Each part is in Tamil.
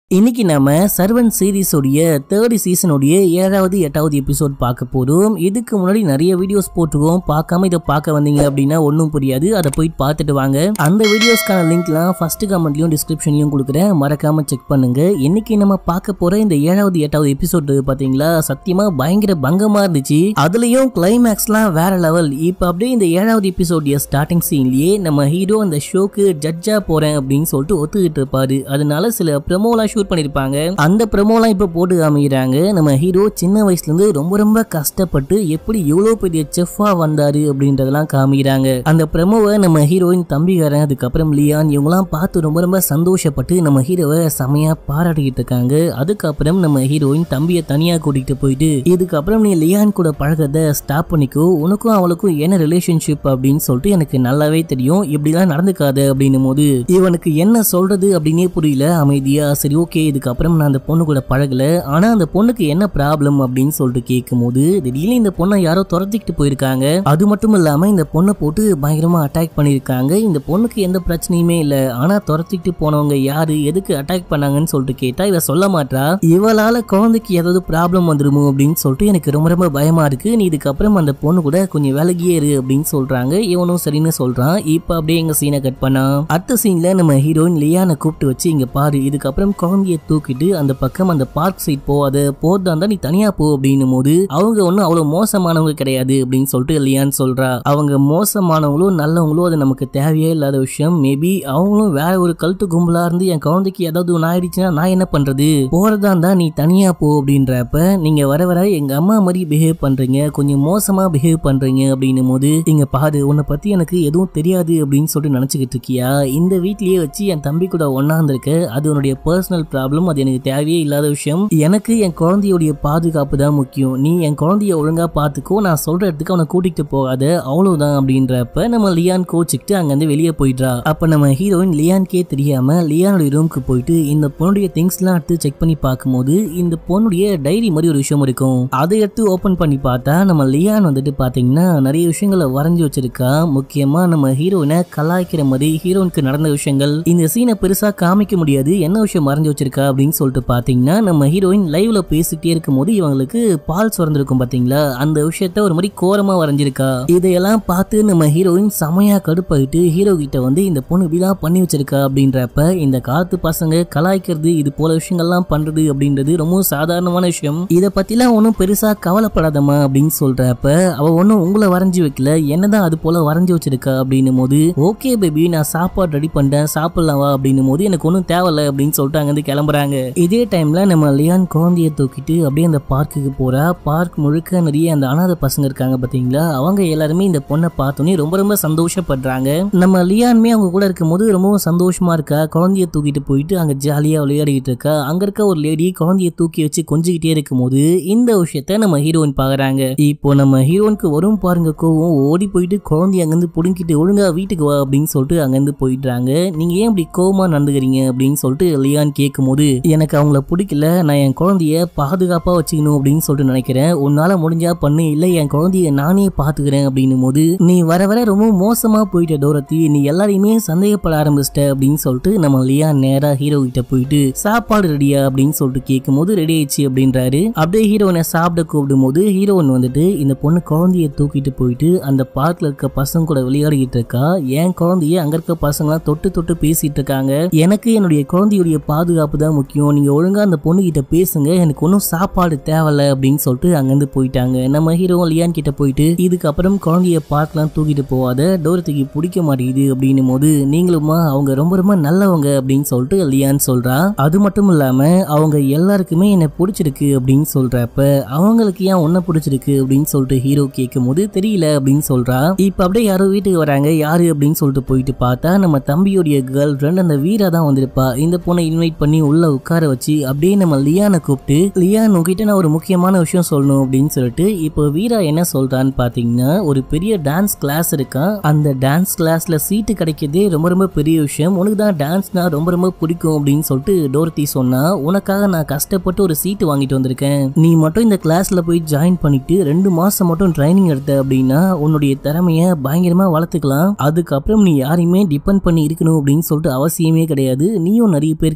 இன்னைக்கு நாம சர்வன் சீரிஸோடைய தேர்ட் சீசனுடைய ஏழாவது எட்டாவது எபிசோட் பார்க்க போறோம் இதுக்கு முன்னாடி நிறைய வீடியோஸ் போட்டுருவோம் பார்க்காம இதை பார்க்க வந்தீங்க அப்படின்னா ஒன்றும் புரியாது அதை போய் பார்த்துட்டு வாங்க அந்த வீடியோஸ்க்கான லிங்க்லாம் ஃபர்ஸ்ட் கமெண்ட்லயும் டிஸ்கிரிப்ஷன்லயும் கொடுக்குறேன் மறக்காம செக் பண்ணுங்க இன்னைக்கு நம்ம பார்க்க போற இந்த ஏழாவது எட்டாவது எபிசோட் பாத்தீங்களா சத்தியமா பயங்கர பங்கமா இருந்துச்சு அதுலயும் கிளைமேக்ஸ்லாம் வேற லெவல் இப்போ அப்படியே இந்த ஏழாவது எபிசோடைய ஸ்டார்டிங் சீன்லயே நம்ம ஹீரோ அந்த ஷோக்கு ஜட்ஜா போறேன் அப்படின்னு சொல்லிட்டு ஒத்துக்கிட்டு இருப்பாரு அதனால சில ப்ரமோலாம் ஷூட் பண்ணிருப்பாங்க அந்த ப்ரமோலாம் இப்ப போட்டு காமிக்கிறாங்க நம்ம ஹீரோ சின்ன வயசுல இருந்து ரொம்ப ரொம்ப கஷ்டப்பட்டு எப்படி இவ்வளவு பெரிய செஃப்பா வந்தாரு அப்படின்றதெல்லாம் காமிக்கிறாங்க அந்த ப்ரமோவை நம்ம ஹீரோயின் தம்பிகாரன் அதுக்கப்புறம் லியான் இவங்கெல்லாம் பார்த்து ரொம்ப ரொம்ப சந்தோஷப்பட்டு நம்ம ஹீரோவை செமையா பாராட்டிக்கிட்டு இருக்காங்க அதுக்கப்புறம் நம்ம ஹீரோயின் தம்பியை தனியா கூட்டிட்டு போயிட்டு இதுக்கப்புறம் நீ லியான் கூட பழகத ஸ்டாப் பண்ணிக்கோ உனக்கும் அவளுக்கும் என்ன ரிலேஷன்ஷிப் அப்படின்னு சொல்லிட்டு எனக்கு நல்லாவே தெரியும் இப்படிலாம் நடந்துக்காத அப்படின்னும் போது இவனுக்கு என்ன சொல்றது அப்படின்னே புரியல அமைதியா சரி ஓகே இதுக்கப்புறம் நான் அந்த பொண்ணு கூட பழகல ஆனா அந்த பொண்ணுக்கு என்ன ப்ராப்ளம் அப்படின்னு சொல்லிட்டு கேட்கும்போது திடீர்னு இந்த பொண்ணை யாரோ துரத்திக்கிட்டு போயிருக்காங்க அது மட்டும் இல்லாம இந்த பொண்ணை போட்டு பயங்கரமா அட்டாக் பண்ணிருக்காங்க இந்த பொண்ணுக்கு எந்த பிரச்சனையுமே இல்ல ஆனா துரத்திக்கிட்டு போனவங்க யாரு எதுக்கு அட்டாக் பண்ணாங்கன்னு சொல்லிட்டு கேட்டா இவ சொல்ல மாட்டா இவளால குழந்தைக்கு ஏதாவது ப்ராப்ளம் வந்துருமோ அப்படின்னு சொல்லிட்டு எனக்கு ரொம்ப ரொம்ப பயமா இருக்கு நீ இதுக்கப்புறம் அந்த பொண்ணு கூட கொஞ்சம் விலகியே இரு அப்படின்னு சொல்றாங்க இவனும் சரின்னு சொல்றான் இப்ப அப்படியே எங்க சீனை கட் பண்ணா அடுத்த சீன்ல நம்ம ஹீரோயின் லியானை கூப்பிட்டு வச்சு இங்க பாரு இதுக்கப்புறம் குழந்தைய தூக்கிட்டு அந்த பக்கம் அந்த பார்க் சைட் போகாத போறதா இருந்தா நீ தனியா போ அப்படின்னும் போது அவங்க ஒன்றும் அவ்வளவு மோசமானவங்க கிடையாது அப்படின்னு சொல்லிட்டு லியான் சொல்றா அவங்க மோசமானவங்களோ நல்லவங்களோ அது நமக்கு தேவையே இல்லாத விஷயம் மேபி அவங்களும் வேற ஒரு கழுத்து கும்பலா இருந்து என் குழந்தைக்கு ஏதாவது ஒன்று ஆயிடுச்சுன்னா நான் என்ன பண்றது போறதா இருந்தா நீ தனியா போ அப்படின்றப்ப நீங்க வர வர எங்க அம்மா மாதிரி பிஹேவ் பண்றீங்க கொஞ்சம் மோசமா பிஹேவ் பண்றீங்க அப்படின்னும் போது இங்க பாரு உன்னை பத்தி எனக்கு எதுவும் தெரியாது அப்படின்னு சொல்லிட்டு நினைச்சுக்கிட்டு இருக்கியா இந்த வீட்லயே வச்சு என் தம்பி கூட ஒன்னாந்துருக்க அது உன்னுடைய பர்சனல் ப்ராப்ளம் அது எனக்கு தேவையே இல்லாத விஷயம் எனக்கு என் குழந்தையுடைய பாதுகாப்பு தான் முக்கியம் நீ என் குழந்தைய ஒழுங்கா பாத்துக்கோ நான் சொல்ற இடத்துக்கு அவனை கூட்டிகிட்டு போகாத அவ்வளவுதான் அப்படின்றப்ப நம்ம லியான் கோச்சுக்கிட்டு அங்கிருந்து வெளியே போயிடுறா அப்ப நம்ம ஹீரோயின் லியான்கே தெரியாம லியானுடைய ரூமுக்கு போயிட்டு இந்த பொண்ணுடைய திங்ஸ் எல்லாம் எடுத்து செக் பண்ணி பார்க்கும்போது இந்த பொண்ணுடைய டைரி மாதிரி ஒரு விஷயம் இருக்கும் அதை எடுத்து ஓபன் பண்ணி பார்த்தா நம்ம லியான் வந்துட்டு பாத்தீங்கன்னா நிறைய விஷயங்களை வரைஞ்சி வச்சிருக்கா முக்கியமா நம்ம ஹீரோயினை கலாய்க்கிற மாதிரி ஹீரோனுக்கு நடந்த விஷயங்கள் இந்த சீனை பெருசா காமிக்க முடியாது என்ன விஷயம் மறைஞ்சு வச்சிருக்கா அப்படின்னு சொல்லிட்டு பாத்தீங்கன்னா நம்ம ஹீரோயின் லைவ்ல பேசிக்கிட்டே இருக்கும்போது இவங்களுக்கு பால் சுரந்திருக்கும் பாத்தீங்களா அந்த விஷயத்த ஒரு மாதிரி கோரமா வரைஞ்சிருக்கா இதையெல்லாம் பார்த்து நம்ம ஹீரோயின் செமையா கடுப்பாயிட்டு ஹீரோ கிட்ட வந்து இந்த பொண்ணு இப்படிதான் பண்ணி வச்சிருக்கா அப்படின்றப்ப இந்த காலத்து பசங்க கலாய்க்கிறது இது போல விஷயங்கள்லாம் பண்றது அப்படின்றது ரொம்ப சாதாரணமான விஷயம் இதை பத்திலாம் ஒன்றும் பெருசா கவலைப்படாதம்மா அப்படின்னு சொல்றப்ப அவ ஒன்றும் உங்களை வரைஞ்சி வைக்கல என்னதான் அது போல வரைஞ்சி வச்சிருக்கா அப்படின்னும் போது ஓகே பேபி நான் சாப்பாடு ரெடி பண்ணிட்டேன் சாப்பிடலாம் வா அப்படின்னும் போது எனக்கு ஒன்றும் தேவையில்ல அப்படின்னு சொல்லிட்டு அங்கேருந்து கிளம்புறாங்க இதே டைம்ல நம்ம லியான் குழந்தைய தூக்கிட்டு அப்படியே அந்த பார்க்குக்கு போறா பார்க் முழுக்க நிறைய அந்த அனாதை பசங்க இருக்காங்க பாத்தீங்களா அவங்க எல்லாருமே இந்த பொண்ணை பார்த்தோன்னே ரொம்ப ரொம்ப சந்தோஷப்படுறாங்க நம்ம லியான்மே அவங்க கூட இருக்கும்போது ரொம்பவும் சந்தோஷமா இருக்கா குழந்தைய தூக்கிட்டு போயிட்டு அங்க ஜாலியா விளையாடிட்டு இருக்கா அங்க இருக்க ஒரு லேடி குழந்தைய தூக்கி வச்சு கொஞ்சிக்கிட்டே இருக்கும்போது இந்த விஷயத்த நம்ம ஹீரோயின் பாக்குறாங்க இப்போ நம்ம ஹீரோனுக்கு வரும் பாருங்க கோவம் ஓடி போயிட்டு குழந்தைய அங்கிருந்து புடுங்கிட்டு ஒழுங்கா வீட்டுக்கு வா அப்படின்னு சொல்லிட்டு அங்கிருந்து போயிடுறாங்க நீங்க ஏன் இப்படி கோவமா நடந்துக்கிறீங்க அப்படின்னு சொல்லிட்டு லியான் கேட்கும்போது எனக்கு அவங்கள பிடிக்கல நான் என் குழந்தைய பாதுகாப்பா வச்சுக்கணும் அப்படின்னு சொல்லிட்டு நினைக்கிறேன் உன்னால முடிஞ்சா பண்ணு இல்ல என் குழந்தைய நானே பாத்துக்கிறேன் அப்படின்னும் போது நீ வர வர ரொம்ப மோசமா போயிட்ட டோரத்தி நீ எல்லாரையுமே சந்தேகப்பட ஆரம்பிச்சிட்ட அப்படின்னு சொல்லிட்டு நம்ம லியான் நேரா ஹீரோ கிட்ட போயிட்டு சாப்பாடு ரெடியா அப்படின்னு சொல்லிட்டு கேட்கும்போது ரெடி ஆயிடுச்சு அப்படின்றாரு அப்படியே ஹீரோனை சாப்பிட கூப்பிடும் போது ஹீரோயின் வந்துட்டு இந்த பொண்ணு குழந்தைய தூக்கிட்டு போயிட்டு அந்த பார்க்ல இருக்க பசங்க கூட விளையாடிக்கிட்டு இருக்கா என் குழந்தைய அங்க இருக்க பசங்களாம் தொட்டு தொட்டு பேசிட்டு இருக்காங்க எனக்கு என்னுடைய குழந்தையுடைய பாதுகாப்பு தான் முக்கியம் நீங்க ஒழுங்கா அந்த பொண்ணு கிட்ட பேசுங்க எனக்கு ஒன்றும் சாப்பாடு தேவையில்ல அப்படின்னு சொல்லிட்டு அங்கிருந்து போயிட்டாங்க நம்ம ஹீரோ லியான் கிட்ட போயிட்டு இதுக்கப்புறம் குழந்தைய பார்க்கலாம் தூக்கிட்டு போகாத டோரத்துக்கு பிடிக்க மாட்டேங்குது அப்படின்னும் போது நீங்களுமா அவங்க ரொம்ப ரொம்ப நல்லவங்க அப்படின்னு சொல்லிட்டு லியான் சொல்றா அது மட்டும் இல்லாம அவங்க எல்லாருக்குமே என்ன பிடிச்சிருக்கு அப்படின்னு சொல்றப்ப அவங்களுக்கு ஏன் உன்ன பிடிச்சிருக்கு அப்படின்னு சொல்லிட்டு ஹீரோ கேட்கும் போது தெரியல அப்படின்னு சொல்றா இப்ப அப்படியே யாரோ வீட்டுக்கு வராங்க யாரு அப்படின்னு சொல்லிட்டு போயிட்டு பார்த்தா நம்ம தம்பியோடைய கேர்ள் ஃப்ரெண்ட் அந்த வீரா தான் வந்திருப்பா இந்த பொண்ணை இன்வைட் பண்ணி உள்ள உட்கார வச்சு அப்படியே நம்ம லியானை கூப்பிட்டு லியான் உங்ககிட்ட நான் ஒரு முக்கியமான விஷயம் சொல்லணும் அப்படின்னு சொல்லிட்டு இப்போ வீரா என்ன சொல்றான்னு பாத்தீங்கன்னா ஒரு பெரிய டான்ஸ் கிளாஸ் இருக்கான் அந்த டான்ஸ் கிளாஸ்ல சீட்டு கிடைக்கிறதே ரொம்ப ரொம்ப பெரிய விஷயம் உனக்கு தான் டான்ஸ்னா ரொம்ப ரொம்ப பிடிக்கும் அப்படின்னு சொல்லிட்டு டோர்த்தி சொன்னா உனக்காக நான் கஷ்டப்பட்டு ஒரு சீட்டு வாங்கிட்டு வந்திருக்கேன் நீ மட்டும் இந்த கிளாஸ்ல போய் ஜாயின் பண்ணிட்டு ரெண்டு மாசம் மட்டும் ட்ரைனிங் எடுத்த அப்படின்னா உன்னுடைய திறமைய பயங்கரமா வளர்த்துக்கலாம் அதுக்கப்புறம் நீ யாரையுமே டிபெண்ட் பண்ணி இருக்கணும் அப்படின்னு சொல்லிட்டு அவசியமே கிடையாது நீயும் நிறைய பேருக்கு கிளாஸ்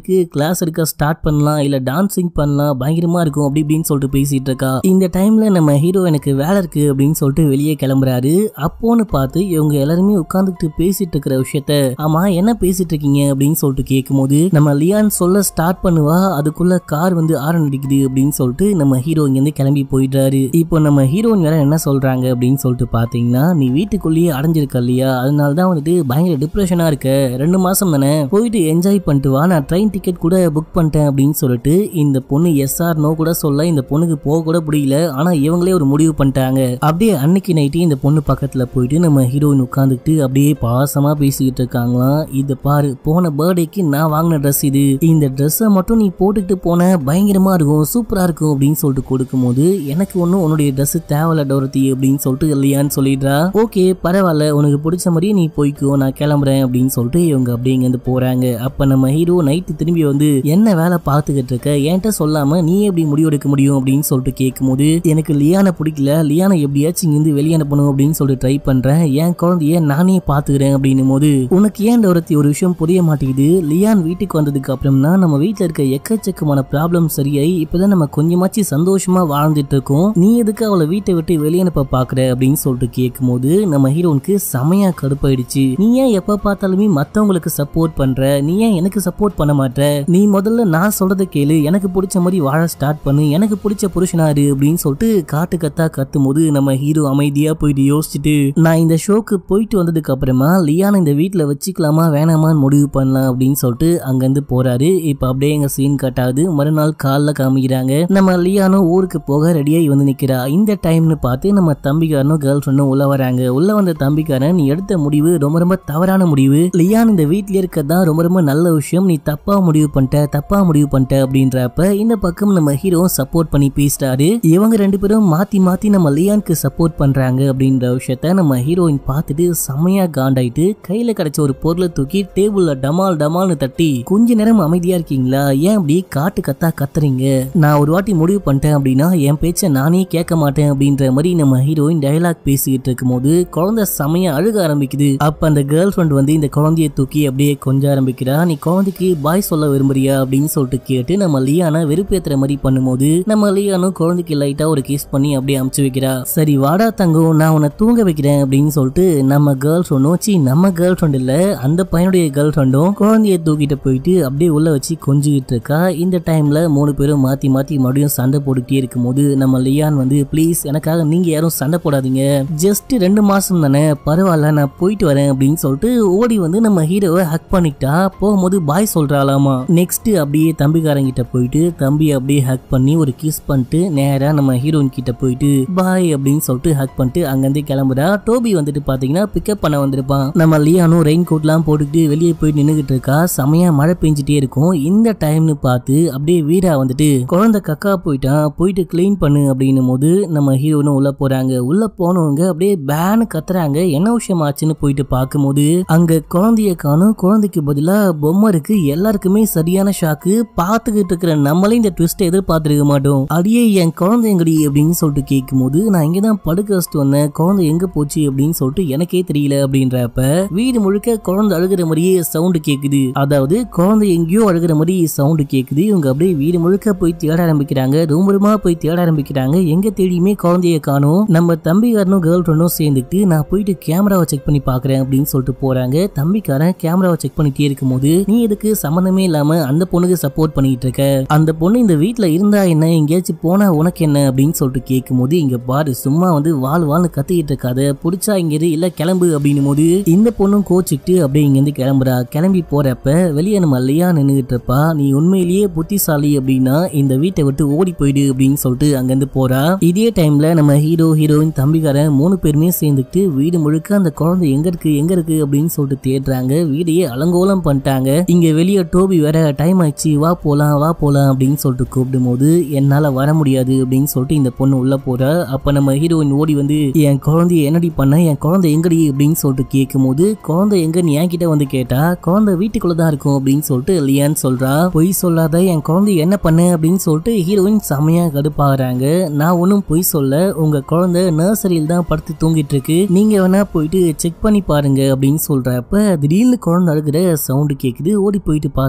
கிளாஸ் எடுக்க ஸ்டார்ட் பண்ணலாம் இல்ல டான்சிங் பண்ணலாம் பயங்கரமா இருக்கும் அப்படி இப்படின்னு சொல்லிட்டு பேசிட்டு இருக்கா இந்த டைம்ல நம்ம ஹீரோ எனக்கு வேலை இருக்கு அப்படின்னு சொல்லிட்டு வெளியே கிளம்புறாரு அப்போன்னு பார்த்து இவங்க எல்லாருமே உட்காந்துட்டு பேசிட்டு இருக்கிற விஷயத்த ஆமா என்ன பேசிட்டு இருக்கீங்க அப்படின்னு சொல்லிட்டு கேட்கும்போது நம்ம லியான் சொல்ல ஸ்டார்ட் பண்ணுவா அதுக்குள்ள கார் வந்து ஆரன் அடிக்குது அப்படின்னு சொல்லிட்டு நம்ம ஹீரோ இங்க இருந்து கிளம்பி போயிடுறாரு இப்போ நம்ம ஹீரோயின் வேற என்ன சொல்றாங்க அப்படின்னு சொல்லிட்டு பாத்தீங்கன்னா நீ வீட்டுக்குள்ளேயே அடைஞ்சிருக்க இல்லையா அதனால தான் வந்துட்டு பயங்கர டிப்ரெஷனா இருக்க ரெண்டு மாசம் தானே போயிட்டு என்ஜாய் பண்ணிட்டு வா நான் ட்ரெயின் டிக்கெட் கூட புக் பண்ணிட்டேன் அப்படின்னு சொல்லிட்டு இந்த பொண்ணு எஸ் ஆர் நோ கூட சொல்ல இந்த பொண்ணுக்கு போக கூட முடியல ஆனா இவங்களே ஒரு முடிவு பண்ணிட்டாங்க அப்படியே அன்னைக்கு நைட்டு இந்த பொண்ணு பக்கத்துல போயிட்டு நம்ம ஹீரோயின் உட்காந்துக்கிட்டு அப்படியே பாசமா பேசிக்கிட்டு இருக்காங்களாம் இது பாரு போன பர்த்டேக்கு நான் வாங்கின ட்ரெஸ் இது இந்த ட்ரெஸ்ஸை மட்டும் நீ போட்டுக்கிட்டு போன பயங்கரமா இருக்கும் சூப்பரா இருக்கும் அப்படின்னு சொல்லிட்டு கொடுக்கும்போது எனக்கு ஒன்றும் உன்னுடைய ட்ரெஸ் தேவையில்ல டோரத்தி அப்படின்னு சொல்லிட்டு இல்லையான்னு சொல்லிடுறா ஓகே பரவாயில்ல உனக்கு பிடிச்ச மாதிரியே நீ போய்க்கோ நான் கிளம்புறேன் அப்படின்னு சொல்லிட்டு இவங்க அப்படியே இங்கேருந்து போறாங்க அப்ப நம்ம ஹீரோ நைட்டு திரும்பி வந்து என்ன வேலை பார்த்துக்கிட்டு இருக்க என்கிட்ட சொல்லாம நீ எப்படி முடிவெடுக்க முடியும் அப்படின்னு சொல்லிட்டு கேட்கும்போது எனக்கு லியானை பிடிக்கல லியானை எப்படியாச்சும் இங்கிருந்து வெளியே அனுப்பணும் அப்படின்னு சொல்லிட்டு ட்ரை பண்றேன் என் குழந்தைய நானே பாத்துக்கிறேன் அப்படின்னும் போது உனக்கு ஏன் ஒருத்தி ஒரு விஷயம் புரிய மாட்டேங்குது லியான் வீட்டுக்கு வந்ததுக்கு அப்புறம்னா நம்ம வீட்டுல இருக்க எக்கச்சக்கமான ப்ராப்ளம் சரியாயி இப்பதான் நம்ம கொஞ்சமாச்சு சந்தோஷமா வாழ்ந்துட்டு இருக்கோம் நீ எதுக்கு அவளை வீட்டை விட்டு வெளியே அனுப்ப பாக்குற அப்படின்னு சொல்லிட்டு கேட்கும்போது நம்ம ஹீரோனுக்கு செமையா கடுப்பாயிடுச்சு நீ ஏன் எப்ப பார்த்தாலுமே மத்தவங்களுக்கு சப்போர்ட் பண்ற நீ ஏன் எனக்கு சப்போர்ட் பண்ண மாட்ட நீ முதல்ல நான் சொல்றதை கேளு எனக்கு பிடிச்ச மாதிரி வாழ ஸ்டார்ட் பண்ணு எனக்கு பிடிச்ச புருஷனாரு அப்படின்னு சொல்லிட்டு காட்டு கத்தா கத்தும் போது நம்ம ஹீரோ அமைதியா போயிட்டு யோசிச்சுட்டு நான் இந்த ஷோக்கு போயிட்டு வந்ததுக்கு அப்புறமா லியானை இந்த வீட்ல வச்சுக்கலாமா வேணாமான்னு முடிவு பண்ணலாம் அப்படின்னு சொல்லிட்டு அங்கிருந்து போறாரு இப்ப அப்படியே எங்க சீன் கட்டாது மறுநாள் காலைல காமிக்கிறாங்க நம்ம லியானும் ஊருக்கு போக ரெடியாகி வந்து நிக்கிறா இந்த டைம்னு பார்த்து நம்ம தம்பிக்காரனும் கேர்ள் ஃப்ரெண்டும் உள்ள வராங்க உள்ள வந்த தம்பிக்காரன் நீ எடுத்த முடிவு ரொம்ப ரொம்ப தவறான முடிவு லியான் இந்த வீட்லயே இருக்கதான் ரொம்ப ரொம்ப நல்ல விஷயம் நீ தப்பா முடிவு பண்ணிட்ட தப்பா முடிவு பண்ணிட்ட அப்படின்றப்ப இந்த பக்கம் நம்ம ஹீரோ சப்போர்ட் பண்ணி பேசிட்டாரு இவங்க ரெண்டு பேரும் மாத்தி மாத்தி நம்ம லியானுக்கு சப்போர்ட் பண்றாங்க அப்படின்ற விஷயத்த நம்ம ஹீரோயின் பார்த்துட்டு செமையா காண்டாயிட்டு கையில கிடைச்ச ஒரு பொருளை தூக்கி டேபிள்ல டமால் டமால்னு தட்டி கொஞ்ச நேரம் அமைதியா இருக்கீங்களா ஏன் அப்படி காட்டு கத்தா கத்துறீங்க நான் ஒரு வாட்டி முடிவு பண்ணிட்டேன் அப்படின்னா என் பேச்ச நானே கேட்க மாட்டேன் அப்படின்ற மாதிரி நம்ம ஹீரோயின் டயலாக் பேசிக்கிட்டு இருக்கும்போது குழந்தை செமையா அழுக ஆரம்பிக்குது அப்ப அந்த கேர்ள் ஃப்ரெண்ட் வந்து இந்த குழந்தைய தூக்கி அப்படியே கொஞ்ச ஆரம்பிக்கிறா நீ குழந்தைக்கு பாய் சொல்ல விரும்புறியா அப்படின்னு சொல்லிட்டு கேட்டு நம்ம லியானா வெறுப்பேத்துற மாதிரி பண்ணும்போது நம்ம லியானும் குழந்தைக்கு லைட்டா ஒரு கிஸ் பண்ணி அப்படியே அமுச்சு வைக்கிறா சரி வாடா தங்கம் நான் உன்னை தூங்க வைக்கிறேன் அப்படின்னு சொல்லிட்டு நம்ம கேர்ள் ஃப்ரெண்டும் சி நம்ம கேர்ள் ஃப்ரெண்ட் இல்ல அந்த பையனுடைய கேர்ள் ஃப்ரெண்டும் குழந்தைய தூக்கிட்டு போயிட்டு அப்படியே உள்ள வச்சு கொஞ்சிக்கிட்டு இருக்கா இந்த டைம்ல மூணு பேரும் மாத்தி மாத்தி மறுபடியும் சண்டை போட்டுக்கிட்டே இருக்கும்போது நம்ம லியான் வந்து ப்ளீஸ் எனக்காக நீங்க யாரும் சண்டை போடாதீங்க ஜஸ்ட் ரெண்டு மாசம் தானே பரவாயில்ல நான் போயிட்டு வரேன் அப்படின்னு சொல்லிட்டு ஓடி வந்து நம்ம ஹீரோவை ஹக் பண்ணிட்டா போகும்போது பாய் சொல்றாளாமா நெக்ஸ்ட் அப்படியே தம்பிக்காரங்கிட்ட போயிட்டு தம்பி அப்படியே ஹக் பண்ணி ஒரு கிஸ் பண்ணிட்டு நேரா நம்ம ஹீரோயின் கிட்ட போயிட்டு பாய் அப்படின்னு சொல்லிட்டு ஹக் பண்ணிட்டு அங்கிருந்து கிளம்புறா டோபி வந்துட்டு பாத்தீங்கன்னா பிக்கப் பண்ண வந்திருப்பான் நம்ம லியானும் ரெயின் கோட்லாம் போட்டுக்கிட்டு வெளியே போய் நின்னுகிட்டு இருக்கா செமையா மழை பெஞ்சிட்டே இருக்கும் இந்த டைம்னு பார்த்து அப்படியே வீரா வந்துட்டு குழந்தை கக்கா போயிட்டான் போயிட்டு க்ளீன் பண்ணு அப்படின்னும் போது நம்ம ஹீரோனும் உள்ள போறாங்க உள்ள போனவங்க அப்படியே பேனு கத்துறாங்க என்ன விஷயம் ஆச்சுன்னு போயிட்டு பார்க்கும்போது அங்க குழந்தைய காணும் குழந்தைக்கு பதிலா பொம்மை இருக்கு எல்லாருக்குமே சரியான ஷாக்கு பார்த்துக்கிட்டு இருக்கிற நம்மளே இந்த ட்விஸ்ட் எதிர்பார்த்திருக்க மாட்டோம் அடியே என் குழந்தை எங்கடி அப்படின்னு சொல்லிட்டு கேட்கும்போது நான் இங்க தான் படுக்க வச்சுட்டு வந்தேன் குழந்தை எங்க போச்சு அப்படின்னு சொல்லிட்டு எனக்கே தெரியல அப்படின்றப்ப வீடு முழுக்க குழந்தை அழுகிற மாதிரியே சவுண்டு கேக்குது அதாவது குழந்தை எங்கேயோ அழுகிற மாதிரி சவுண்டு கேக்குது இவங்க அப்படியே வீடு முழுக்க போய் தேட ஆரம்பிக்கிறாங்க ரூம் ரூமா போய் தேட ஆரம்பிக்கிறாங்க எங்க தேடியுமே குழந்தைய காணும் நம்ம தம்பிக்காரனும் கேர்ள் ஃப்ரெண்டும் சேர்ந்துட்டு நான் போயிட்டு கேமராவை செக் பண்ணி பாக்குறேன் அப்படின்னு சொல்லிட்டு போறாங்க தம்பிக்காரன் கேமராவை செக் பண்ணிட்டே இருக்கும்போது நீ எதுக்கு சம்மந்தமே இல்லாம அந்த பொண்ணுக்கு சப்போர்ட் பண்ணிட்டு இருக்க அந்த பொண்ணு இந்த வீட்ல இருந்தா என்ன எங்கேயாச்சும் போனா உனக்கு என்ன அப்படின்னு சொல்லிட்டு கேட்கும்போது இங்க பாரு சும்மா வந்து வாழ் வாழ்னு கத்திக்கிட்டு இருக்காத புடிச்சா இங்க இரு இல்ல கிளம்பு அப்படின்னும் போது இந்த பொண்ணும் கோச்சிக்கிட்டு அப்படியே இங்க இருந்து கிளம்புறா கிளம்பி போறப்ப வெளியே நம்ம இல்லையா நின்னுகிட்டு இருப்பா நீ உண்மையிலேயே புத்திசாலி அப்படின்னா இந்த வீட்டை விட்டு ஓடி போயிடு அப்படின்னு சொல்லிட்டு அங்கிருந்து போறா இதே டைம்ல நம்ம ஹீரோ ஹீரோயின் தம்பிக்காரன் மூணு பேருமே சேர்ந்துக்கிட்டு வீடு முழுக்க அந்த குழந்தை எங்க இருக்கு எங்க இருக்கு அப்படின்னு சொல்லிட்டு தேடுறாங்க வீடையே அலங்கோலம் பண்ணிட்டாங்க இங்க வெளியே டோபி வேற டைம் ஆயிடுச்சு வா போலாம் வா போலாம் அப்படின்னு சொல்லிட்டு கூப்பிடும் போது என்னால வர முடியாது அப்படின்னு சொல்லிட்டு இந்த பொண்ணு உள்ள போறா அப்ப நம்ம ஹீரோயின் ஓடி வந்து என் குழந்தைய என்னடி பண்ண என் குழந்தை எங்கடி அப்படின்னு சொல்லிட்டு கேட்கும்போது குழந்தை எங்கன்னு என்கிட்ட வந்து கேட்டா குழந்தை வீட்டுக்குள்ள தான் இருக்கும் அப்படின்னு சொல்லிட்டு லியான் சொல்றா பொய் சொல்லாத என் குழந்தை என்ன பண்ண அப்படின்னு சொல்லிட்டு ஹீரோயின் செமையா கடுப்பாகிறாங்க நான் ஒன்றும் பொய் சொல்ல உங்க குழந்தை நர்சரியில் தான் படுத்து தூங்கிட்டு இருக்கு நீங்க வேணா போயிட்டு செக் பண்ணி பாருங்க அப்படின்னு சொல்றப்ப திடீர்னு குழந்தை அழுகிற சவுண்டு கேக்குது ஓடி போயிட்டு பார்த்தா குழந்தை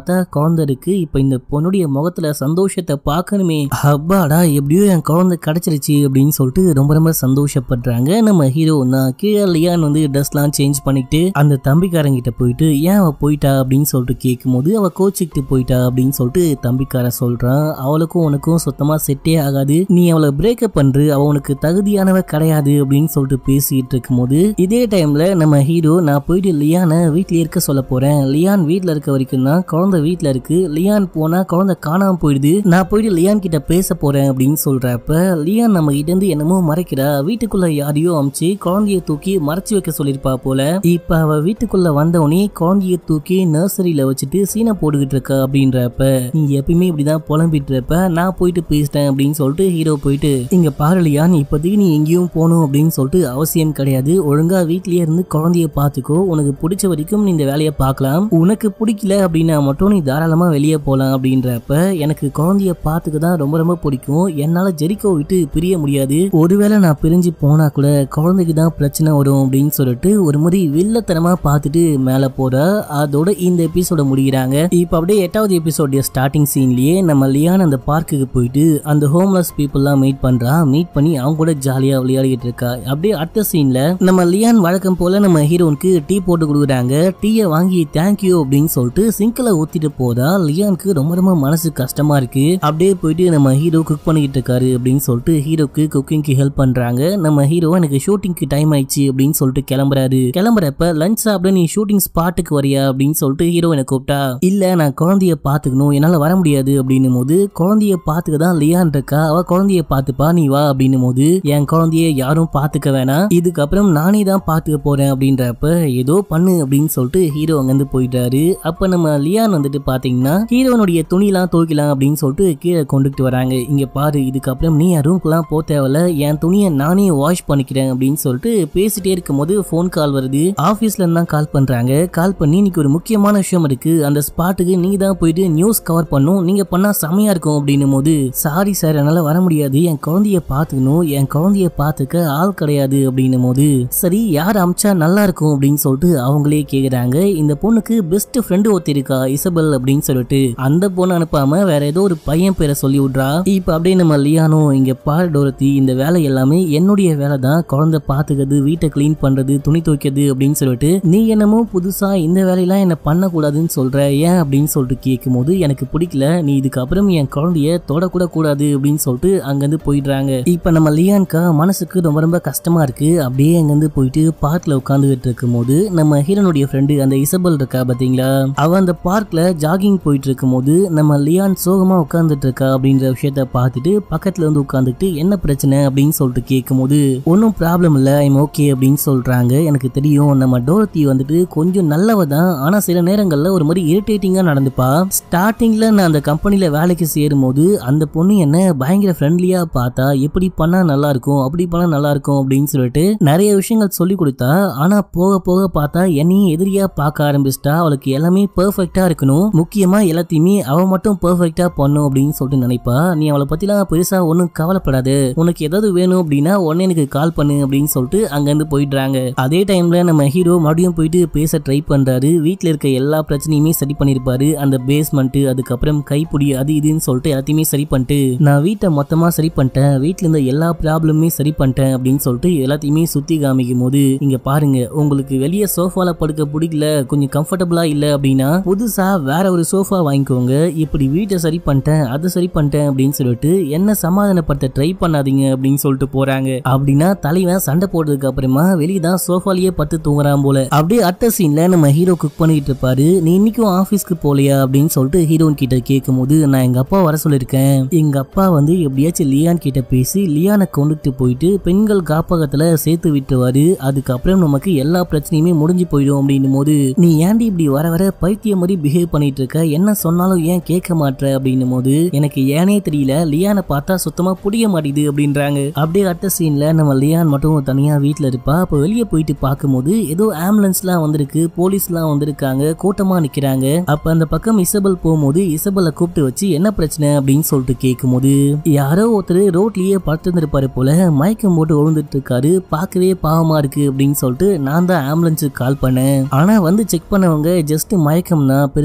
குழந்தை இருக்கு இப்ப இந்த பொண்ணுடைய முகத்துல சந்தோஷத்தை பார்க்கணுமே அப்பாடா எப்படியோ என் குழந்தை கிடைச்சிருச்சு அப்படின்னு சொல்லிட்டு ரொம்ப ரொம்ப சந்தோஷப்படுறாங்க நம்ம ஹீரோ தான் கீழே லியான் வந்து ட்ரெஸ்லாம் சேஞ்ச் பண்ணிட்டு அந்த தம்பிக்காரங்கிட்ட போயிட்டு ஏன் அவ போயிட்டா அப்படின்னு சொல்லிட்டு கேட்கும்போது அவ கோச்சிக்கிட்டு போயிட்டா அப்படின்னு சொல்லிட்டு தம்பிக்காரன் சொல்றான் அவளுக்கும் உனக்கும் சுத்தமா செட்டே ஆகாது நீ அவளை பிரேக்கப் பண்று அவ உனக்கு தகுதியானவ கிடையாது அப்படின்னு சொல்லிட்டு பேசிட்டு இருக்கும்போது இதே டைம்ல நம்ம ஹீரோ நான் போயிட்டு லியானை வீட்லயே இருக்க சொல்ல போறேன் லியான் வீட்ல இருக்க வரைக்கும் தான் குழந்தை வீட்ல இருக்கு லியான் போனா குழந்தை காணாம போயிடுது நான் போயிட்டு லியான் கிட்ட பேச போறேன் அப்படின்னு சொல்றப்ப லியான் நம்ம கிட்ட இருந்து என்னமோ மறைக்கிறா வீட்டுக்குள்ள யாரையோ அமிச்சு குழந்தைய தூக்கி மறைச்சு வைக்க சொல்லிருப்பா போல இப்ப அவ வீட்டுக்குள்ள வந்தவனே குழந்தைய தூக்கி நர்சரியில வச்சுட்டு சீனை போட்டுக்கிட்டு இருக்கா அப்படின்றப்ப நீ எப்பயுமே இப்படிதான் புலம்பிட்டு இருப்ப நான் போயிட்டு பேசிட்டேன் அப்படின்னு சொல்லிட்டு ஹீரோ போயிட்டு இங்க பாருலியா நீ இப்போதைக்கு நீ எங்கேயும் போகணும் அப்படின்னு சொல்லிட்டு அவசியம் கிடையாது ஒழுங்கா வீட்லயே இருந்து குழந்தைய பாத்துக்கோ உனக்கு பிடிச்ச வரைக்கும் நீ இந்த வேலையை பார்க்கலாம் உனக்கு பிடிக்கல அப்படின்னா மட்டும் நீ தாராளமா வெளியே போலாம் அப்படின்றப்ப எனக்கு குழந்தைய பாத்துக்க தான் ரொம்ப ரொம்ப பிடிக்கும் என்னால ஜெரிக்கோ விட்டு பிரிய முடியாது ஒருவேளை நான் பிரிஞ்சு போனா கூட குழந்தைக்கு தான் பிரச்சனை வரும் அப்படின்னு சொல்லிட்டு ஒரு மாதிரி வில்லத்தனமா பார்த்துட்டு மேல போறா அதோட இந்த எபிசோட முடிக்கிறாங்க இப்ப அப்படியே எட்டாவது எபிசோடைய ஸ்டார்டிங் சீன்லயே நம்ம லியான் அந்த பார்க்குக்கு போயிட்டு அந்த ஹோம்லெஸ் பீப்புள்லாம் மீட் பண்றா மீட் பண்ணி அவங்க கூட ஜாலியா விளையாடிட்டு இருக்கா அப்படியே அடுத்த சீன்ல நம்ம லியான் வழக்கம் போல நம்ம ஹீரோனுக்கு டீ போட்டு கொடுக்குறாங்க டீயை வாங்கி தேங்க்யூ அப்படின்னு சொல்லிட்டு சிங்கில ஊத்திட்டு போதா லியானுக்கு ரொம்ப ரொம்ப மனசு கஷ்டமா இருக்கு அப்படியே போயிட்டு நம்ம ஹீரோ குக் பண்ணிக்கிட்டு இருக்காரு அப்படின்னு சொல்லிட்டு ஹீரோக்கு குக்கிங்க்கு ஹெல்ப் பண்றாங்க நம்ம ஹீரோ எனக்கு ஷூட்டிங்க்கு டைம் ஆயிடுச்சு அப்படின்னு சொல்லிட்டு கிளம்புறாரு கிளம்புறப்ப லஞ்ச் சாப்பிட நீ ஷூட்டிங் ஸ்பாட்டுக்கு வரியா அப்படின்னு சொல்லிட்டு ஹீரோ என்ன கூப்பிட்டா இல்ல நான் குழந்தைய பாத்துக்கணும் என்னால வர முடியாது அப்படின்னும் போது குழந்தைய பாத்துக்க தான் லியான் இருக்கா அவ குழந்தைய பாத்துப்பா நீ வா அப்படின்னும் போது என் குழந்தைய யாரும் பாத்துக்க வேணாம் இதுக்கப்புறம் நானே தான் பாத்துக்க போறேன் அப்படின்றப்ப ஏதோ பண்ணு அப்படின்னு சொல்லிட்டு ஹீரோ அங்கிருந்து போயிட்டாரு அப்ப நம்ம லியான் வந்துட்டு பாத்தீங்கன்னா ஹீரோனுடைய துணிலாம் துவைக்கலாம் அப்படின்னு சொல்லிட்டு கீழே கொண்டுட்டு வராங்க இங்க பாரு இதுக்கப்புறம் நீ ரூம்க்குலாம் போ தேவையில்ல என் துணியை நானே வாஷ் பண்ணிக்கிறேன் அப்படின்னு சொல்லிட்டு பேசிட்டே இருக்கும்போது ஃபோன் கால் வருது ஆபீஸ்ல இருந்து தான் கால் பண்றாங்க கால் பண்ணி இன்னைக்கு ஒரு முக்கியமான விஷயம் இருக்கு அந்த ஸ்பாட்டுக்கு நீங்க தான் போயிட்டு நியூஸ் கவர் பண்ணும் நீங்க பண்ணா செமையா இருக்கும் அப்படின்னும் போது சாரி சார் என்னால வர முடியாது என் குழந்தைய பாத்துக்கணும் என் குழந்தைய பாத்துக்க ஆள் கிடையாது அப்படின்னும் போது சரி யார் அமிச்சா நல்லா இருக்கும் அப்படின்னு சொல்லிட்டு அவங்களே கேக்குறாங்க இந்த பொண்ணுக்கு பெஸ்ட் ஃப்ரெண்டு ஒருத்தி இருக்கா இசபெல் அப்படின்னு சொல்லிட்டு அந்த பொண்ணு அனுப்பாம வேற ஏதோ ஒரு பையன் பேரை சொல்லி விட்றா இப்ப அப்படியே நம்ம லியானோ இங்க பாரு டோரத்தி இந்த வேலை எல்லாமே என்னுடைய வேலை தான் குழந்தை பாத்துக்கிறது வீட்டை க்ளீன் பண்றது துணி துவைக்கிறது அப்படின்னு சொல்லிட்டு நீ என்னமோ புதுசா இந்த வேலையெல்லாம் என்ன பண்ணக்கூடாதுன்னு சொல்ற ஏன் அப்படின்னு சொல்லிட்டு கேட்கும்போது எனக்கு பிடிக்கல நீ இதுக்கப்புறம் என் குழந்தைய தொடக்கூட கூடாது அப்படின்னு சொல்லிட்டு அங்கிருந்து போயிடுறாங்க இப்ப நம்ம லியான்கா மனசுக்கு ரொம்ப ரொம்ப கஷ்டமா இருக்கு அப்படியே அங்கிருந்து போயிட்டு பார்க்ல உட்காந்துகிட்டு இருக்கும்போது நம்ம ஹீரோனுடைய ஃப்ரெண்டு அந்த இசபல் இருக்கா பாத்தீங்களா அவ அந்த பார்க்ல ஜாகிங் போயிட்டு இருக்கும்போது நம்ம லியான் சோகமா உட்கார்ந்துட்டு இருக்கா அப்படின்ற விஷயத்த பார்த்துட்டு பக்கத்துல வந்து உட்காந்துட்டு என்ன பிரச்சனை அப்படின்னு சொல்லிட்டு கேட்கும்போது ஒன்றும் ப்ராப்ளம் இல்லை ஐம் ஓகே அப்படின்னு சொல்றாங்க எனக்கு தெரியும் நம்ம டோரத்தி வந்துட்டு கொஞ்சம் நல்லவ தான் ஆனா சில நேரங்கள்ல ஒரு மாதிரி இரிட்டேட்டிங்கா நடந்துப்பா ஸ்டார்டிங்ல நான் அந்த கம்பெனில வேலைக்கு சேரும் போது அந்த பொண்ணு என்ன பயங்கர ஃப்ரெண்ட்லியா பார்த்தா எப்படி பண்ணா நல்லா இருக்கும் அப்படி பண்ணா நல்லா இருக்கும் அப்படின்னு சொல்லிட்டு நிறைய விஷயங்கள் சொல்லி கொடுத்தா ஆனா போக போக பார்த்தா என்னையும் எதிரியா பார்க்க ஆரம்பிச்சிட்டா அவளுக்கு எல்லாமே பெர்ஃபெக்ட்டா இருக்கணும் முக்கியமா எல்லாத்தையுமே அவ மட்டும் பெர்ஃபெக்ட்டா பண்ணும் அப்படின்னு சொல்லிட்டு நினைப்பா நீ அவளை பத்திலாம் பெருசா ஒன்றும் கவலைப்படாது உனக்கு ஏதாவது வேணும் அப்படின்னா உடனே எனக்கு கால் பண்ணு அப்படின்னு சொல்லிட்டு அங்கிருந்து போயிடுறாங்க அதே டைம்ல நம்ம ஹீரோ மறுபடியும் போயிட்டு பேச ட்ரை பண்றாரு வீட்ல இருக்க எல்லா பிரச்சனையுமே சரி பண்ணிருப்பாரு அந்த பேஸ்மெண்ட் அதுக்கப்புறம் கைப்புடி அது இதுன்னு சொல்லிட்டு எல்லாத்தையுமே சரி பண்ணிட்டு நான் வீட்டை மொத்தமா சரி பண்ணிட்டேன் வீட்ல இருந்த எல்லா ப்ராப்ளமுமே சரி பண்ணிட்டேன் அப்படின்னு சொல்லிட்டு எல்லாத்தையுமே சுத்தி காமிக்கும் போது இங்க பாருங்க உங்களுக்கு வெளியே சோஃபால படுக்க பிடிக்கல கொஞ்சம் கம்ஃபர்டபுளா இல்ல அப்படின்னா புதுசா வேற ஒரு சோஃபா வாங்கிக்கோங்க இப்படி வீட்டை சரி பண்ணிட்டேன் அதை சரி பண்ணிட்டேன் அப்படின்னு சொல்லிட்டு என்ன சமாதானப்படுத்த ட்ரை பண்ணாதீங்க அப்படின்னு சொல்லிட்டு போறாங்க அப்படின்னா தலைவன் சண்டை போடுறதுக்கு அப்புறமா வெளியே தான் சோஃபாலேயே பத்து தூங்குறான் போல அப்படியே அடுத்த சீன்ல நம்ம ஹீரோ குக் பண்ணிட்டு இருப்பாரு நீ இன்னைக்கும் ஆபீஸ்க்கு போலையா அப்படின்னு சொல்லிட்டு ஹீரோன் கிட்ட கேட்கும் போது நான் எங்க அப்பா வர சொல்லியிருக்கேன் எங்க அப்பா வந்து எப்படியாச்சும் லியான் கிட்ட பேசி லியானை கொண்டுட்டு போயிட்டு பெண்கள் காப்பகத்துல சேர்த்து விட்டுருவாரு அதுக்கப்புறம் நமக்கு எல்லா பிரச்சனையுமே முடிஞ்சு போயிடும் அப்படின்னும் போது நீ ஏன்டி இப்படி வர வர பைத்தியம் மாதிரி பிஹேவ் பண்ணிட்டு இருக்க என்ன சொன்னாலும் ஏன் கேட்க மாட்ற அப்படின்னும் போது எனக்கு ஏனே தெரியல லியானை பார்த்தா சுத்தமா புரிய மாட்டேங்குது அப்படின்றாங்க அப்படியே அடுத்த சீன்ல நம்ம லியான் மட்டும் தனியா வீட்ல இருப்பா அப்ப வெளியே போயிட்டு பார்க்கும்போது ஏதோ ஆம்புலன்ஸ்லாம் வந்திருக்கு போலீஸ்லாம் வந்திருக்காங்க கூட்டமா நிக்கிறாங்க அப்ப அந்த பக்கம் இசபல் போகும்போது இசபலை கூப்பிட்டு வச்சு என்ன பிரச்சனை அப்படின்னு சொல்லிட்டு கேட்கும்போது யாரோ ஒருத்தர் ரோட்லயே படுத்திருந்திருப்பாரு போல மயக்கம் போட்டு விழுந்துட்டு இருக்காரு பார்க்கவே பாவமா இருக்கு அப்படின்னு சொல்லிட்டு நான் தான் ஆம்புலன்ஸுக்கு கால் பண்ணேன் ஆனா வந்து செக் பண்ணவங்க ஜஸ்ட் மயக்கம் தான் பெருசா ஒன்றும்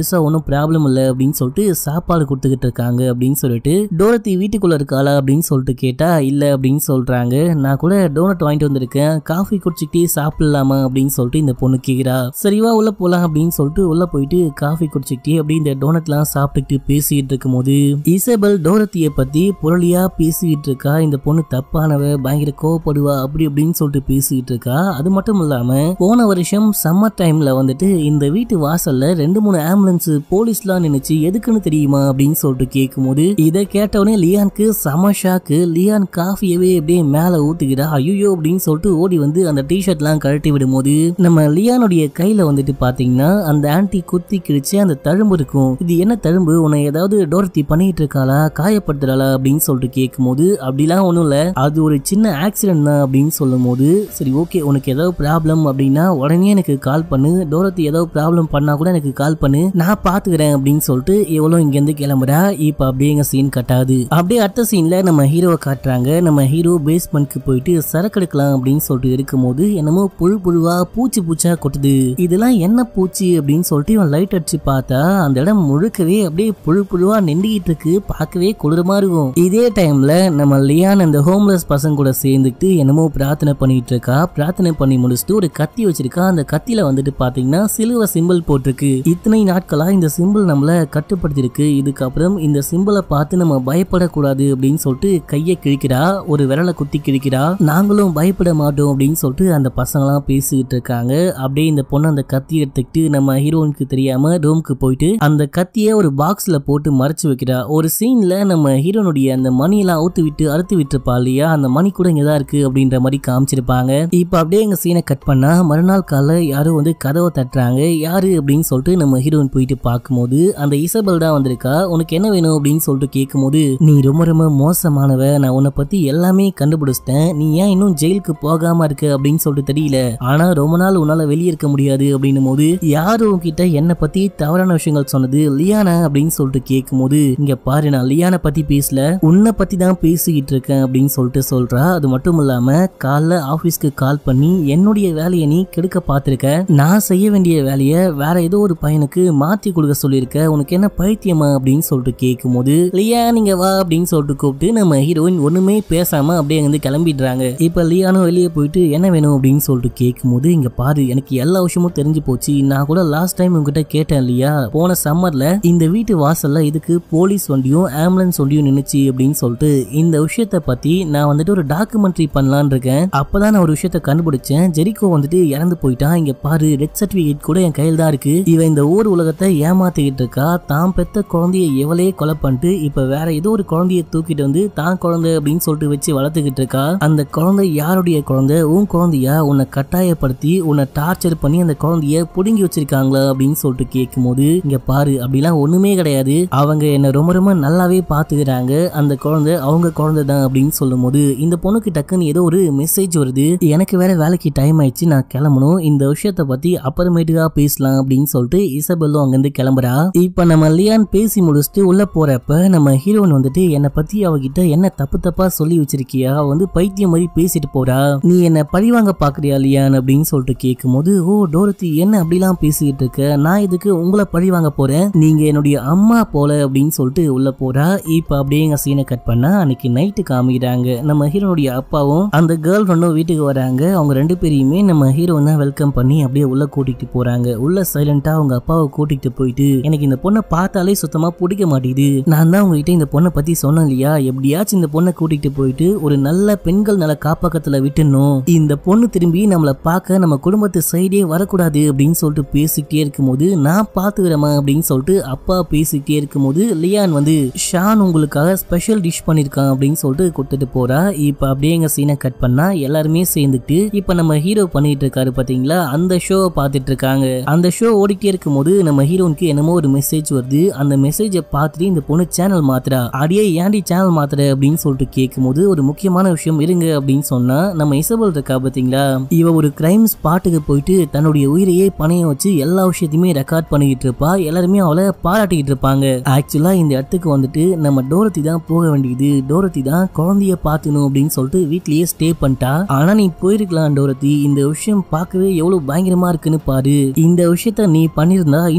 ப்ராப்ளம் இல்லை அப்படின்னு சொல்லிட்டு சாப்பாடு கொடுத்துக்கிட்டு இருக்காங்க அப்படின்னு சொல்லிட்டு டோரத்தி வீட்டுக்குள்ள இருக்காளா அப்படின்னு சொல்லிட்டு கேட்டா இல்ல அப்படின்னு சொல்றாங்க நான் கூட டோனட் வாங்கிட்டு வந்திருக்கேன் காஃபி குடிச்சிக்கிட்டே சாப்பிடலாமா அப்படின்னு சொல்லிட்டு இந்த பொண்ணு கேக்குறா சரிவா உள்ள போலாம் அப்படின்னு சொல்லிட்டு உள்ள போயிட்டு காஃபி குடிச்சிக்கிட்டே அப்படி இந்த டோனட்லாம் சாப்பிட்டுக்கிட்டு பேசிக்கிட்டு இருக்கும்போது இசபெல் டோரத்திய பத்தி புரளியா பேசிக்கிட்டு இருக்கா இந்த பொண்ணு தப்பானவ பயங்கர கோவப்படுவா அப்படி அப்படின்னு சொல்லிட்டு பேசிக்கிட்டு இருக்கா அது மட்டும் இல்லாம போன வருஷம் சம்மர் டைம்ல வந்துட்டு இந்த வீட்டு வாசல்ல ரெண்டு மூணு ஆம்புலன்ஸ் போலீஸ்லாம் நினைச்சு எதுக்குன்னு தெரியுமா அப்படின்னு சொல்லிட்டு கேட்கும்போது இதை கேட்டவொடனே லியானுக்கு செம ஷாக்கு லியான் காஃபியவே அப்படியே மேல ஊத்துக்கிறா ஐயோ அப்படின்னு சொல்லிட்டு ஓடி வந்து அந்த டிஷர்ட்லாம் கழட்டி விடும்போது நம்ம லியானுடைய கையில வந்துட்டு பாத்தீங்கன்னா அந்த ஆன்டி குத்தி கிழிச்சு அந்த தழும்பு இருக்கும் இது என்ன தழும்பு உன்னை ஏதாவது டோர்த்தி பண்ணிட்டு இருக்காளா காயப்படுத்துறாளா அப்படின்னு சொல்லிட்டு கேட்கும்போது அப்படிலாம் ஒண்ணும் இல்ல அது ஒரு சின்ன ஆக்சிடென்ட் தான் அப்படின்னு சொல்லும் போது சரி ஓகே உனக்கு ஏதாவது ப்ராப்ளம் அப்படின்னா உடனே எனக்கு கால் பண்ணு டோரத்தி ஏதாவது ப்ராப்ளம் பண்ணா கூட எனக்கு கால் பண்ணு நான் பாத்துக்கிறேன் அப்படின்னு சொல்லிட்டு எவ்வளவு இங்க இருந்து கிளம்புறா இப்ப அப்படியே எங்க சீன் கட்டாது அப்படியே அடுத்த சீன்ல நம்ம ஹீரோவை காட்டுறாங்க நம்ம ஹீரோ பேஸ்மெண்ட்க்கு போயிட்டு சரக்கு எடுக்கலாம் அப்படின்னு சொல்லிட்டு இருக்கும்போது என்னமோ புழு புழுவா பூச்சி பூச்சா கொட்டுது இதெல்லாம் என்ன பூச்சி அப்படின்னு சொல்லிட்டு இவன் லைட் அடிச்சு பார்த்தா அந்த இடம் முழுக்கவே அப்படியே புழு புழுவா நெண்டிக்கிட்டு இருக்கு பார்க்கவே கொடூரமா இருக்கும் இதே டைம்ல நம்ம லியான் அந்த ஹோம்லெஸ் பசங்க கூட சேர்ந்துக்கிட்டு என்னமோ பிரார்த்தனை பண்ணிட்டு இருக்கா பிரார்த்தனை பண்ணி முடிச்சுட்டு ஒரு கத்தி வச்சிருக்கா அந்த கத்தியில வந்துட்டு பாத்தீங்கன்னா சிலுவை சிம்பிள் போட்டிருக்கு இத்தனை நாட்களா இந்த சிம்பிள் நம்மள கட்டுப்படுத்திருக்கு இதுக்கப்புறம் இந்த சிம்பிளை பார்த்து நம்ம பயப்படக்கூடாது அப்படின்னு சொல்லிட்டு கையை கிழிக்கிறா ஒரு விரலை குத்தி கிழிக்கிறா நாங்களும் பயப்பட மாட்டோம் அப்படின்னு சொல்லிட்டு அந்த பசங்களாம் பேசிக்கிட்டு இருக்காங்க அப்படியே இந்த பொண்ணு அந்த கத்தி எடுத்துக்கிட்டு நம்ம ஹீரோனுக்கு தெரியாம ரூமுக்கு போயிட்டு அந்த கத்தியை ஒரு பாக்ஸ்ல போட்டு மறைச்சு வைக்கிறா ஒரு சீன்ல நம்ம ஹீரோனுடைய அந்த மணியெல்லாம் அவுத்து விட்டு அறுத்து விட்டுருப்பா இல்லையா அந்த மணி கூட இங்கதான் இருக்கு அப்படின்ற மாதிரி காமிச்சிருப்பாங்க இப்ப அப்படியே எங்க சீனை கட் பண்ணா மறுநாள் காலைல யாரோ வந்து கதவை தட்டுறாங்க யாரு அப்படின்னு சொல்லிட்டு நம்ம ஹீரோயின் போயிட்டு பார்க்கும்போது அந்த இசபெல் தான் வந்திருக்கா உனக்கு என்ன வேணும் அப்படின்னு சொல்லிட்டு கேட்கும்போது நீ ரொம்ப ரொம்ப மோசமானவ நான் உன்னை பத்தி எல்லாமே கண்டுபிடிச்சிட்டேன் நீ ஏன் இன்னும் ஜெயிலுக்கு போகாம இருக்க அப்படின்னு சொல்லிட்டு தெரியல ஆனா ரொம்ப நாள் உன்னால வெளியே இருக்க முடியாது அப்படின்னும் போது யாரு உன்கிட்ட என்ன பத்தி தவறான விஷயங்கள் சொன்னது லியானா அப்படின்னு சொல்லிட்டு கேட்கும்போது இங்க பாரு நான் லியானை பத்தி பேசல உன்னை பத்தி தான் பேசிக்கிட்டு இருக்கேன் அப்படின்னு சொல்லிட்டு சொல்றா அது மட்டும் இல்லாம காலைல ஆபீஸ்க்கு கால் பண்ணி என்னுடைய வேலையை நீ கெடுக்க பார்த்திருக்க நான் செய்ய வேண்டிய வேலையை வேற ஏதோ ஒரு பையனுக்கு மாத்தி கொடுக்க சொல்லியிருக்க உனக்கு என்ன பைத்தியமா அப்படின்னு சொல்லிட்டு கேட்கும்போது லியா நீங்க வா அப்படின்னு சொல்லிட்டு கூப்பிட்டு நம்ம ஹீரோயின் ஒண்ணுமே பேசாம அப்படியே வந்து கிளம்பிடுறாங்க இப்ப லியானும் வெளியே போயிட்டு என்ன வேணும் அப்படின்னு சொல்லிட்டு கேட்கும்போது இங்க பாரு எனக்கு எல்லா விஷயமும் தெரிஞ்சு போச்சு நான் கூட லாஸ்ட் டைம் உங்ககிட்ட கேட்டேன் இல்லையா போன சம்மர்ல இந்த வீட்டு வாசல்ல இதுக்கு போலீஸ் வண்டியும் ஆம்புலன்ஸ் வண்டியும் நின்னுச்சு அப்படின்னு சொல்லிட்டு இந்த விஷயத்த பத்தி நான் வந்துட்டு ஒரு டாக்குமெண்ட்ரி பண்ணலான்னு இருக்கேன் அப்பதான் நான் ஒரு விஷயத்த கண்டுபிடிச்சேன் ஜெரிகோ வந்துட்டு இறந்து போயிட்டான் இங்க பாரு டெத் சர்டிபிகேட் கூட என் கையில் தான் இருக்கு இவன் இந்த ஊர் உலகத்தை ஏமாத்திக்கிட்டு இருக்கா தான் பெத்த குழந்தைய எவளே கொலை பண்ணிட்டு இப்ப வேற ஏதோ ஒரு குழந்தைய தூக்கிட்டு வந்து தான் குழந்தை அப்படின்னு சொல்லிட்டு வச்சு வளர்த்துக்கிட்டு இருக்கா அந்த குழந்தை யாருடைய குழந்தை உன் குழந்தையா உன்னை கட்டாயப்படுத்தி உன்னை டார்ச்சர் பண்ணி அந்த குழந்தைய புடுங்கி வச்சிருக்காங்களா அப்படின்னு சொல்லிட்டு கேட்கும்போது இங்க பாரு அப்படிலாம் ஒண்ணுமே கிடையாது அவங்க என்ன ரொம்ப ரொம்ப நல்லாவே பாத்துக்கிறாங்க அந்த குழந்தை அவங்க குழந்தை தான் அப்படின்னு சொல்லும் போது இந்த பொண்ணுக்கு டக்குன்னு ஏதோ ஒரு மெசேஜ் வருது எனக்கு வேற வேலைக்கு டைம் ஆயிடுச்சு நான் கிளம்பணும் இந்த விஷயத்த பத்தி அப்புறமேட்டுக்கா பேசலாம் அப்படின்னு சொல்லிட்டு இசபெல்லும் அங்கிருந்து கிளம்புறா இப்ப நம்ம லியான் பேசி முடிச்சுட்டு உள்ள போறப்ப நம்ம ஹீரோயின் வந்துட்டு என்னை பத்தி அவகிட்ட என்ன தப்பு தப்பா சொல்லி வச்சிருக்கியா அவ வந்து பைத்தியம் மாதிரி பேசிட்டு போறா நீ என்ன பழிவாங்க பாக்குறியா லியான் அப்படின்னு சொல்லிட்டு கேட்கும்போது ஓ டோரத்தி என்ன அப்படிலாம் பேசிக்கிட்டு இருக்க நான் இதுக்கு உங்களை பழிவாங்க போறேன் நீங்க என்னுடைய அம்மா போல அப்படின்னு சொல்லிட்டு உள்ள போறா இப்ப அப்படியே எங்க சீனை கட் பண்ணா அன்னைக்கு நைட்டு காமிக்கிறாங்க நம்ம ஹீரோனுடைய அப்பாவும் அந்த கேர்ள் ஃப்ரெண்டும் வீட்டுக்கு வராங்க அவங்க ரெண்டு பேரையுமே நம்ம ஹீரோனை வெல்கம் பண்ணி அப்படியே உள்ள கூட்டிட்டு போறாங்க உள்ள சைலண்டா அவங்க அப்பாவை கூட்டிட்டு போயிட்டு எனக்கு இந்த பொண்ணை பார்த்தாலே சுத்தமா பிடிக்க மாட்டேங்குது நான் தான் உங்ககிட்ட இந்த பொண்ணை பத்தி சொன்னேன் இல்லையா எப்படியாச்சும் இந்த பொண்ணை கூட்டிட்டு போயிட்டு ஒரு நல்ல பெண்கள் நல காப்பகத்துல விட்டுணும் இந்த பொண்ணு திரும்பி நம்மள பார்க்க நம்ம குடும்பத்து சைடே வரக்கூடாது அப்படின்னு சொல்லிட்டு பேசிக்கிட்டே இருக்கும்போது நான் பாத்துக்கிறேமா அப்படின்னு சொல்லிட்டு அப்பா பேசிக்கிட்டே இருக்கும்போது லியான் வந்து ஷான் உங்களுக்காக ஸ்பெஷல் டிஷ் பண்ணிருக்கான் அப்படின்னு சொல்லிட்டு கொடுத்துட்டு போறா இப்ப அப்படியே எங்க சீனை கட் பண்ணா எல்லாருமே சேர்ந்துட்டு இப்ப நம்ம ஹீரோ பண்ணிட்டு இருக்காரு பாத்தீங்களா அந்த ஷோவை பார்த்துட்டு இருக்காங்க அந்த ஷோ ஓடிட்டே இருக்கும்போது நம்ம ஹீரோனுக்கு என்னமோ ஒரு மெசேஜ் வருது அந்த மெசேஜை பார்த்துட்டு இந்த பொண்ணு சேனல் மாத்துறா அடியே ஏன்டி சேனல் மாத்துற அப்படின்னு சொல்லிட்டு கேட்கும்போது ஒரு முக்கியமான விஷயம் இருங்க அப்படின்னு சொன்னா நம்ம இசபல் இருக்கா பாத்தீங்களா இவ ஒரு கிரைம் ஸ்பாட்டுக்கு போயிட்டு தன்னுடைய உயிரையே பணையம் வச்சு எல்லா விஷயத்தையுமே ரெக்கார்ட் பண்ணிக்கிட்டு இருப்பா எல்லாருமே அவளை பாராட்டிக்கிட்டு இருப்பாங்க ஆக்சுவலா இந்த இடத்துக்கு வந்துட்டு நம்ம டோரத்தி தான் போக வேண்டியது டோரத்தி தான் குழந்தைய பார்த்துணும் அப்படின்னு சொல்லிட்டு வீட்லயே ஸ்டே பண்ணிட்டா ஆனா நீ போயிருக்கலாம் டோரத்தி இந்த விஷயம் பார்க்கவே எவ்வளவு பயங்கரமா இருக்குன்னு பாரு இந்த விஷயத்த நீ பண்ணிருந்தா இன்னும் சூப்பரா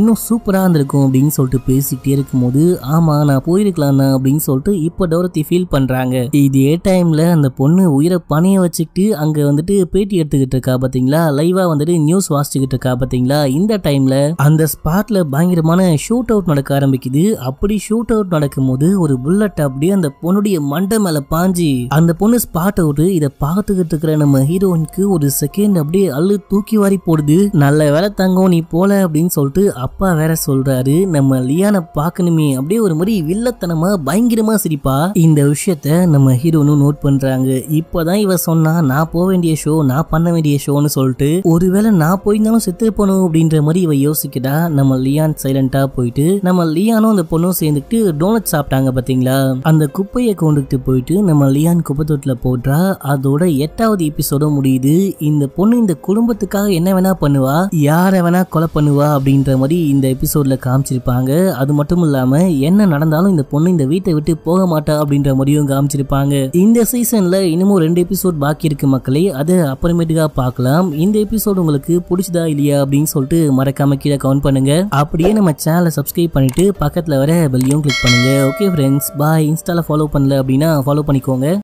சூப்பரா இருந்திருக்கும் அப்படின்னு சொல்லிட்டு பேசிக்கிட்டே இருக்கும்போது ஆமா நான் போயிருக்கலாம் தான் அப்படின்னு சொல்லிட்டு இப்போ டோரத்தி ஃபீல் பண்றாங்க இதே டைம்ல அந்த பொண்ணு உயிரை பணைய வச்சுக்கிட்டு அங்க வந்துட்டு பேட்டி எடுத்துக்கிட்டு இருக்கா பாத்தீங்களா லைவா வந்துட்டு நியூஸ் வாசிச்சுக்கிட்டு இருக்கா பாத்தீங்களா இந்த டைம்ல அந்த ஸ்பாட்ல பயங்கரமான ஷூட் அவுட் நடக்க ஆரம்பிக்குது அப்படி ஷூட் அவுட் நடக்கும்போது ஒரு புல்லட் அப்படியே அந்த பொண்ணுடைய மண்டை மேல பாஞ்சி அந்த பொண்ணு ஸ்பாட் அவுட் இதை பார்த்துக்கிட்டு இருக்கிற நம்ம ஹீரோயினுக்கு ஒரு செகண்ட் அப்படியே அள்ளு தூக்கி வாரி போடுது நல்ல வேலை தங்கம் நீ போல அப்படின்னு சொல்லிட்டு அப்பா வேற சொல்றாரு நம்ம லியானை பார்க்கணுமே அப்படியே ஒரு மாதிரி வில்லத்தனமா பயங்கரமா சிரிப்பா இந்த விஷயத்த நம்ம ஹீரோனும் நோட் பண்றாங்க இப்பதான் இவ சொன்னா நான் போக வேண்டிய ஷோ நான் பண்ண வேண்டிய ஷோன்னு சொல்லிட்டு ஒருவேளை நான் போயிருந்தாலும் செத்து போகணும் அப்படின்ற மாதிரி இவ யோசிக்கிறா நம்ம லியான் சைலண்டா போயிட்டு நம்ம லியானும் அந்த பொண்ணும் சேர்ந்துக்கிட்டு டோனட் சாப்பிட்டாங்க பாத்தீங்களா அந்த குப்பையை கொண்டுகிட்டு போயிட்டு நம்ம லியான் குப்பை தொட்டில போடுறா அதோட எட்டாவது எபிசோட முடியுது இந்த பொண்ணு இந்த குடும்பத்துக்காக என்ன வேணா பண்ணுவா யாரை வேணா கொலை பண்ணுவா அப்படின்ற மாதிரி இந்த எபிசோட்ல காமிச்சிருப்பாங்க அது மட்டும் இல்லாம என்ன நடந்தாலும் இந்த பொண்ணு இந்த வீட்டை விட்டு போக மாட்டா அப்படின்ற மாதிரியும் காமிச்சிருப்பாங்க இந்த சீசன்ல இன்னமும் ரெண்டு எபிசோட் பாக்கி இருக்கு மக்களே அதை அப்புறமேட்டுக்கா பார்க்கலாம் இந்த எபிசோட் உங்களுக்கு பிடிச்சதா இல்லையா அப்படின்னு சொல்லிட்டு மறக்காம கீழே கவுண்ட் பண்ணுங்க அப்படியே நம்ம சேனலை சப்ஸ்கிரைப் பண்ணிட்டு பக்கத்துல வர பெல்லையும் கிளிக் பண்ணுங்க ஓகே ஃப்ரெண்ட்ஸ் பாய் இன்ஸ்டால ஃபாலோ பண்ணல அப்படின்னா ஃபாலோ பண்ணிக்கோங்க